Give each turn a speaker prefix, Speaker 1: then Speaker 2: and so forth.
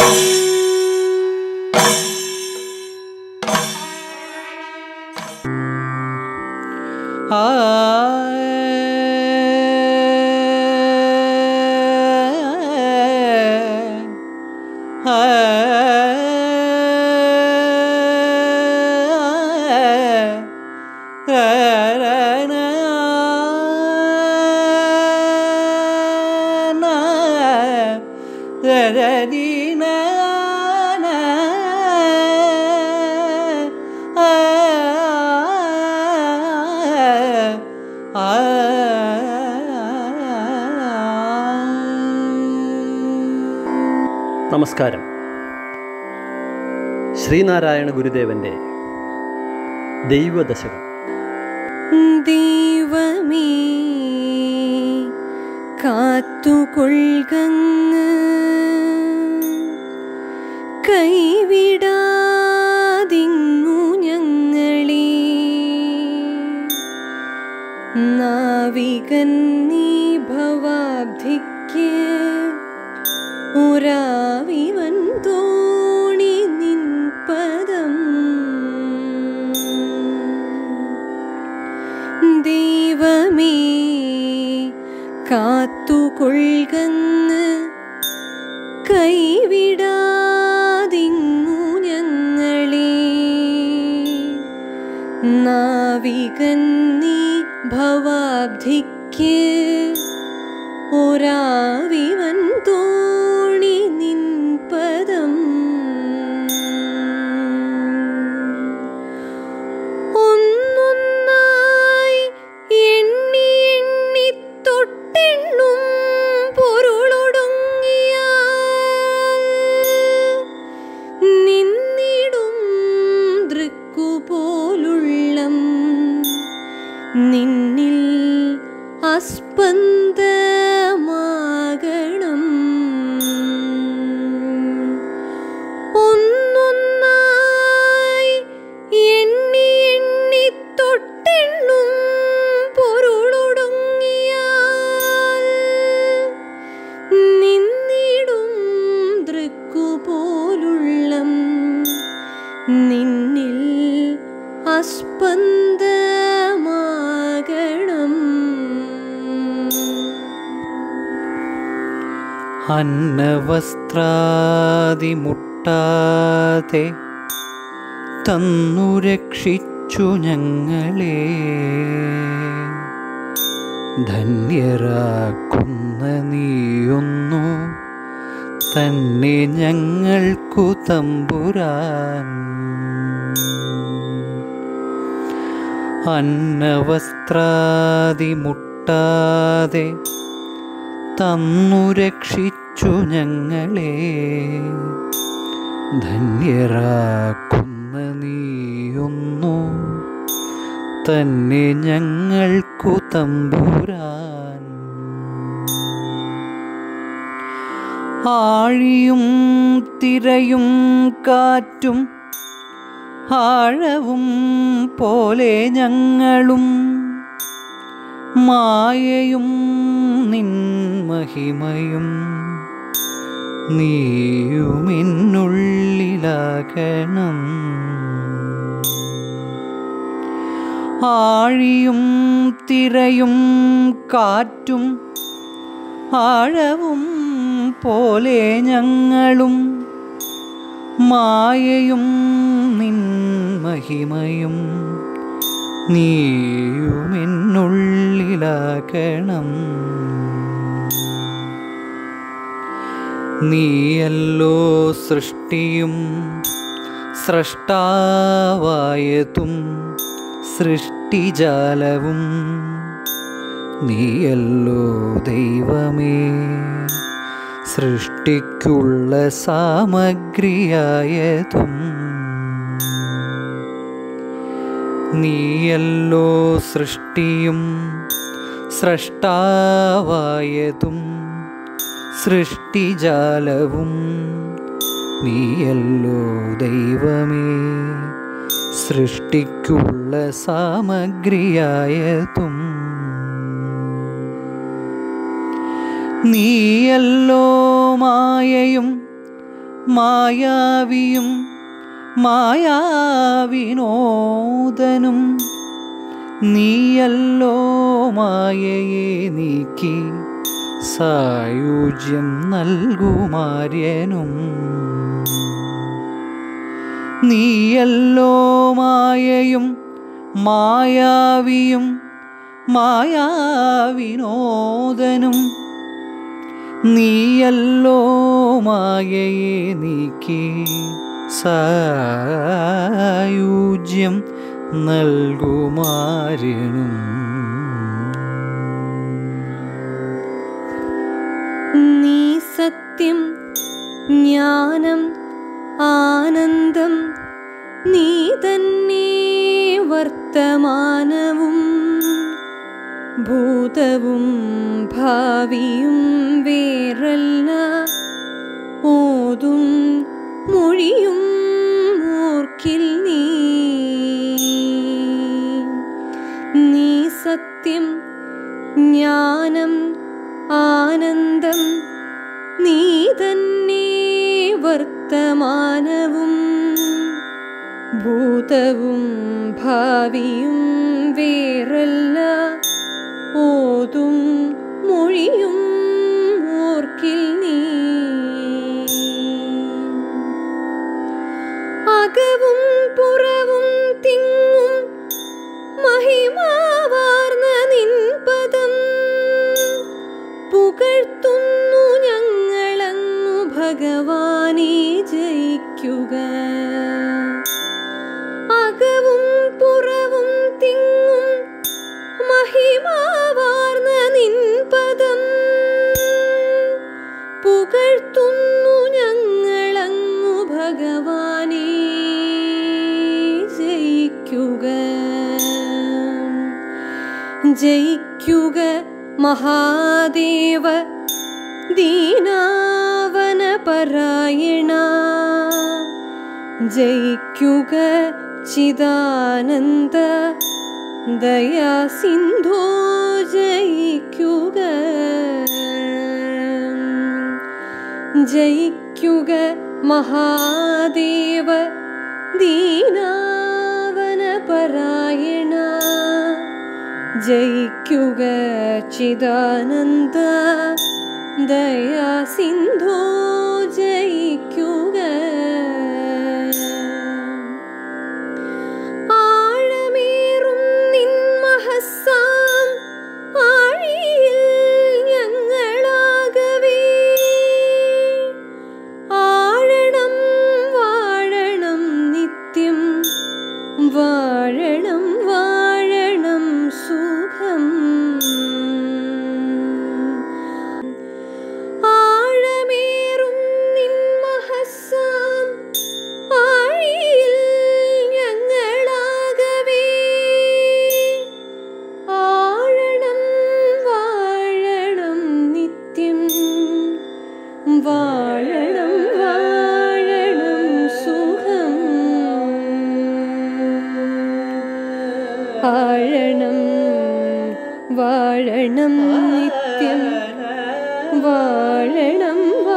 Speaker 1: നമസ്കാരം ശ്രീനാരായണ ഗുരുദേവൻ്റെ ദൈവദശകം
Speaker 2: ദൈവമേ കാത്തുകൊള്ളുകങ്ങ് കൈവിടാതിങ്ങു ഞങ്ങളെ നാവികൻ നീ ഭവാബ്ധിക്ക് ഒരാവിവൻ തോണി നിൻ പദം ദൈവമേ കാത്തുകൊള്ളുകങ്ങ് കൈവിടാതിങ്ങു ഞങ്ങളെ നാവികൻ നീ ഭവാബ്ധിക്ക് ഒരാവിവൻ തോണി നിൻ പദം ഒന്നൊന്നായി എണ്ണി എണ്ണി തൊട്ടെണ്ണും പൊരുളൊടുങ്ങിയ നിന്നിടും ദൃക്കുപോലുള്ളം നിന്നിൽ അസ്പന്ദമാകണം ഒന്നൊന്നായി എണ്ണി എണ്ണി തൊട്ടെണ്ണും പൊരുളൊടുങ്ങിയാൽ നിന്നിടും ദൃക്കുപോലുള്ളം നിന്നിൽ അസ്പന്ദമാകണം
Speaker 3: അന്നവസ്ത്രാതിമുട്ടാതെ തന്നു രക്ഷിച്ചു ഞങ്ങളെ ധന്യരാക്കുന്ന നീയൊന്നു തന്നെ ഞങ്ങൾക്കു തമ്പുരാൻ അന്നവസ്ത്രാതിമുട്ടാതെ തന്നു രക്ഷിച്ചു ഞങ്ങളെ ധന്യരാക്കുന്ന നീയൊന്നു തന്നെ ഞങ്ങൾക്കു തമ്പുരാൻ ആഴിയും തിരയും കാറ്റും ആഴവും പോലെ ഞങ്ങളും മായയും നിൻ മഹിമയും നീയുമെന്നുള്ളിലാകണം ആഴിയും തിരയും കാറ്റും ആഴവും പോലെ ഞങ്ങളും മായയും നിൻ മഹിമയും നീയുമെന്നുള്ളിലാകണം നീയല്ലോ സൃഷ്ടിയും സ്രഷ്ടാവായതും സൃഷ്ടിജാലവും നീയല്ലോ ദൈവമേ സൃഷ്ടിക്കുള്ള സാമഗ്രിയായതും നീയല്ലോ സൃഷ്ടിയും സ്രഷ്ടാവായതും സൃഷ്ടിജാലവും നീയല്ലോ ദൈവമേ സൃഷ്ടിക്കുള്ള സാമഗ്രിയായതും നീയല്ലോ മായയും മായാവിയും മായാവിനോദനും നീയല്ലോ മായയെ നീക്കി സായുജ്യം നൽകുമാര്യനും നീയല്ലോ മായയും മായാവിയും മായാവിനോദനും നീയല്ലോ മായയെ നീക്കി സായുജ്യം നൽകുമാര്യനും
Speaker 2: നീ സത്യം ജ്ഞാനം ആനന്ദം നീ തന്നെ വർത്തമാനവും ഭൂതവും ഭാവിയും വേറല്ല ഓതും മൊഴിയും ഓർക്കിൽ നീ നീ സത്യം ജ്ഞാനം ആനന്ദം നീ തന്നെ വർത്തമാനവും ഭൂതവും ഭാവിയും വേറല്ല ഓതും മൊഴിയും ഓർക്കിൽ നീ അകവും പുറവും തിങ്ങും മഹിമാവാർന്ന നിൻ പദം പുകഴ്ത്തുന്നു ഞങ്ങളങ്ങു ഭഗവാനെ ജയിക്കുക അകവും പുറവും തിങ്ങും മഹിമാവാർന്ന നിൻ പദം പുകഴ്ത്തുന്നു ഞങ്ങളങ്ങു ഭഗവാനെ ജയിക്കുക ജയിക്കുക മഹാദേവ ദീനാവന പരായണ ജയിക്കുക ചിദാനന്ദ ദയാ സിന്ധോ ജയിക്കുക ജയിക്കുക മഹാദേവ ദീനാവന പരായണ ജയിക്കുക ചിദാനന്ദ ദയാ സിന്ധോ ജയിക്കുക ആഴമേറും നിൻ മഹസ്സാം ആഴിയിൽ ഞങ്ങളാകവേ ആഴണം വാഴണം നിത്യം വാഴണം വാഴണം സുഖം ആഴമേറും നിൻ മഹസ്സാം ആഴിയിൽ ഞങ്ങളാകവേ ആഴണം വാഴണം നിത്യം വാഴണം വാഴണം സുഖം ആഴണം വാഴണം നിത്യം വാഴണം വാഴണം